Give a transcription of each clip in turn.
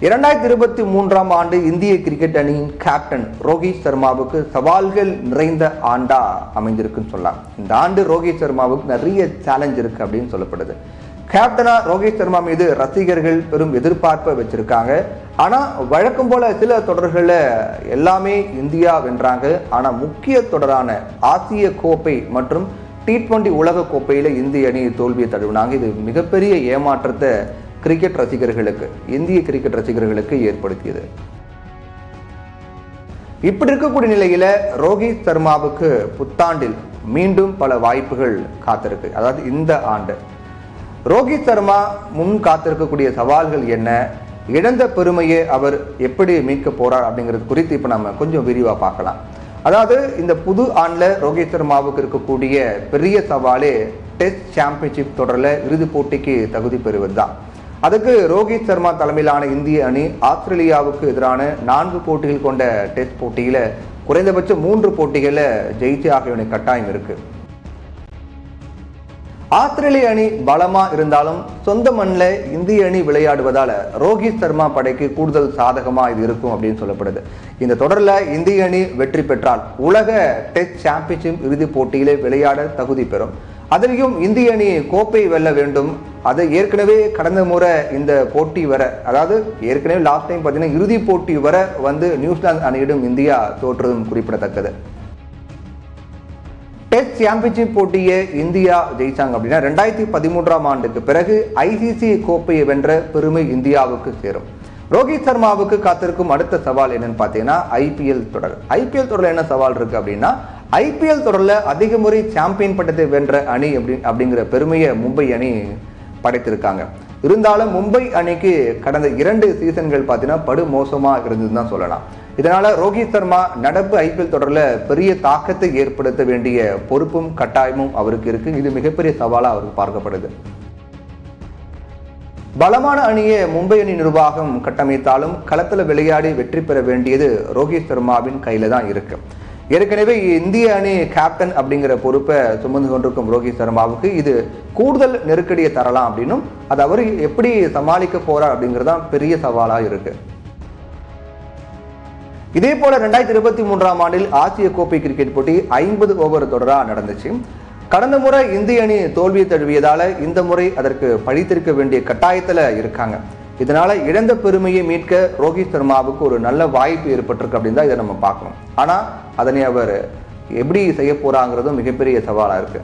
இரண்டாயிரத்தி இருபத்தி மூன்றாம் ஆண்டு இந்திய கிரிக்கெட் அணியின் கேப்டன் ரோஹித் சர்மாவுக்கு சவால்கள் நிறைந்த ஆண்டா அமைஞ்சிருக்குன்னு சொல்லலாம் இந்த ஆண்டு ரோஹித் சர்மாவுக்கு நிறைய சேலஞ்ச் இருக்கு அப்படின்னு சொல்லப்படுது கேப்டனா ரோஹித் சர்மா மீது ரசிகர்கள் பெரும் எதிர்பார்ப்பை வச்சிருக்காங்க ஆனா வழக்கம் போல சில தொடர்கள்ல எல்லாமே இந்தியா வென்றாங்க ஆனா முக்கிய தொடரான ஆசிய கோப்பை மற்றும் டி டுவெண்டி உலக கோப்பையில இந்திய அணி தோல்வியை தழுவினாங்க இது மிகப்பெரிய ஏமாற்றத்தை கிரிக்கெட் ரசிகர்களுக்கு இந்திய கிரிக்கெட் ரசிகர்களுக்கு ஏற்படுத்தியது இப்படி இருக்கக்கூடிய நிலையில ரோஹித் சர்மாவுக்கு புத்தாண்டில் மீண்டும் பல வாய்ப்புகள் காத்திருக்கு அதாவது இந்த ஆண்டு ரோஹித் சர்மா முன் காத்திருக்கக்கூடிய சவால்கள் என்ன இழந்த பெருமையை அவர் எப்படி மீட்க போறார் அப்படிங்கிறது குறித்து இப்போ நம்ம கொஞ்சம் விரிவாக பார்க்கலாம் அதாவது இந்த புது ஆண்டில் ரோஹித் சர்மாவுக்கு இருக்கக்கூடிய பெரிய சவாலே டெஸ்ட் சாம்பியன்ஷிப் தொடரில் இறுதிப் போட்டிக்கு தகுதி பெறுவது தான் அதுக்கு ரோஹித் சர்மா தலைமையிலான இந்திய அணி ஆஸ்திரேலியாவுக்கு எதிரான நான்கு போட்டிகள் கொண்ட டெஸ்ட் போட்டியில குறைந்தபட்சம் மூன்று போட்டிகளில் ஜெயிச்சு ஆக வேண்டிய கட்டாயம் இருக்கு ஆஸ்திரேலிய அணி பலமா இருந்தாலும் சொந்த மண்ணில் இந்திய அணி விளையாடுவதால ரோஹித் சர்மா படைக்கு கூடுதல் சாதகமா இது இருக்கும் அப்படின்னு சொல்லப்படுது இந்த தொடரில் இந்திய அணி வெற்றி பெற்றால் உலக டெஸ்ட் சாம்பியன்ஷிப் இறுதிப் போட்டியிலே விளையாட தகுதி பெறும் அதிலையும் இந்திய அணி கோப்பை வெல்ல வேண்டும் அது ஏற்கனவே கடந்த முறை இந்த போட்டி வர அதாவது ஏற்கனவே லாஸ்ட் டைம் பார்த்தீங்கன்னா இறுதிப் போட்டி வர வந்து நியூசிலாந்து அணியிடம் இந்தியா தோற்றதும் குறிப்பிடத்தக்கது டெஸ்ட் சாம்பியன்ஷிப் போட்டியை இந்தியா ஜெயிச்சாங்க அப்படின்னா ரெண்டாயிரத்தி பதிமூன்றாம் ஆண்டுக்கு பிறகு ஐசிசி கோப்பையை வென்ற பெருமை இந்தியாவுக்கு சேரும் ரோஹித் சர்மாவுக்கு காத்திருக்கும் அடுத்த சவால் என்னன்னு பார்த்தீங்கன்னா ஐபிஎல் தொடர் ஐபிஎல் தொடரில் என்ன சவால் இருக்கு அப்படின்னா ஐபிஎல் தொடரில் அதிக முறை சாம்பியன் பட்டத்தை வென்ற அணி அப்படி அப்படிங்கிற பெருமையை மும்பை அணி படைத்திருக்காங்க இருந்தாலும் மும்பை அணிக்கு கடந்த இரண்டு சீசன்கள் பார்த்தீங்கன்னா படு மோசமாக இருந்ததுன்னு தான் சொல்லலாம் இதனால ரோஹித் சர்மா நடப்பு ஐபிஎல் தொடரில் பெரிய தாக்கத்தை ஏற்படுத்த வேண்டிய பொறுப்பும் கட்டாயமும் அவருக்கு இருக்கு இது மிகப்பெரிய சவாலாக அவருக்கு பார்க்கப்படுது பலமான அணியை மும்பை அணி நிர்வாகம் கட்டமைத்தாலும் களத்தில் விளையாடி வெற்றி பெற வேண்டியது ரோஹித் சர்மாவின் கையில தான் இருக்கு ஏற்கனவே இந்திய அணி கேப்டன் அப்படிங்கிற பொறுப்பை சுமந்து கொண்டிருக்கும் ரோஹித் சர்மாவுக்கு இது கூடுதல் நெருக்கடியை தரலாம் அப்படின்னும் அது அவர் எப்படி சமாளிக்க போறார் அப்படிங்கிறது தான் பெரிய சவாலாக இருக்கு இதே போல ரெண்டாயிரத்தி இருபத்தி மூன்றாம் ஆண்டில் ஆசிய கோப்பை கிரிக்கெட் போட்டி ஐம்பது ஓவர் தொடரா நடந்துச்சு கடந்த முறை இந்திய அணி தோல்வியை தழுவியதால இந்த முறை அதற்கு பழித்திருக்க வேண்டிய கட்டாயத்துல இருக்காங்க இதனால இழந்த பெருமையை மீட்க ரோஹித் சர்மாவுக்கு ஒரு நல்ல வாய்ப்பு ஏற்பட்டிருக்கு அப்படின்னு தான் இதை நம்ம பார்க்கணும் ஆனா அதனை அவர் எப்படி செய்ய போறாங்கிறதும் மிகப்பெரிய சவாலா இருக்கு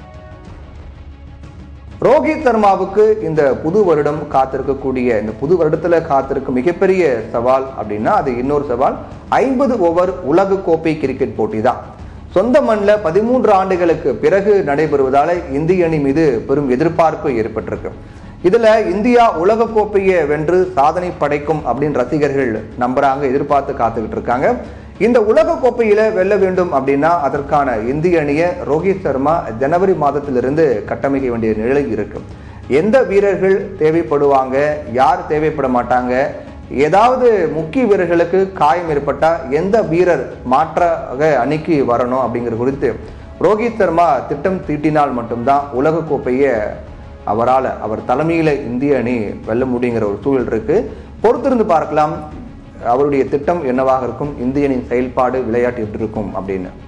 ரோஹித் சர்மாவுக்கு இந்த புது வருடம் காத்திருக்கக்கூடிய இந்த புது வருடத்துல காத்திருக்கும் மிகப்பெரிய சவால் அப்படின்னா அது இன்னொரு சவால் ஐம்பது ஓவர் உலக கோப்பை கிரிக்கெட் போட்டி தான் சொந்த மண்ணில் பதிமூன்று ஆண்டுகளுக்கு பிறகு நடைபெறுவதால இந்திய அணி மீது பெரும் எதிர்பார்ப்பு ஏற்பட்டிருக்கு இதுல இந்தியா உலக கோப்பையை வென்று சாதனை படைக்கும் அப்படின்னு ரசிகர்கள் நம்புறாங்க எதிர்பார்த்து காத்துக்கிட்டு இருக்காங்க இந்த உலக கோப்பையில வெல்ல வேண்டும் அப்படின்னா அதற்கான இந்திய அணியை ரோஹித் சர்மா ஜனவரி மாதத்திலிருந்து கட்டமைக்க வேண்டிய நிலை இருக்கு எந்த வீரர்கள் தேவைப்படுவாங்க யார் தேவைப்பட மாட்டாங்க ஏதாவது முக்கிய வீரர்களுக்கு காயம் ஏற்பட்டா எந்த வீரர் மாற்றாக அணிக்கு வரணும் அப்படிங்கிற குறித்து ரோஹித் சர்மா திட்டம் தீட்டினால் மட்டும்தான் உலக கோப்பையை அவரால் அவர் தலைமையில் இந்திய அணி வெல்ல முடியுங்கிற ஒரு சூழல் இருக்கு பொறுத்திருந்து பார்க்கலாம் அவருடைய திட்டம் என்னவாக இருக்கும் இந்திய அணியின் செயல்பாடு விளையாட்டு எப்படி இருக்கும் அப்படின்னு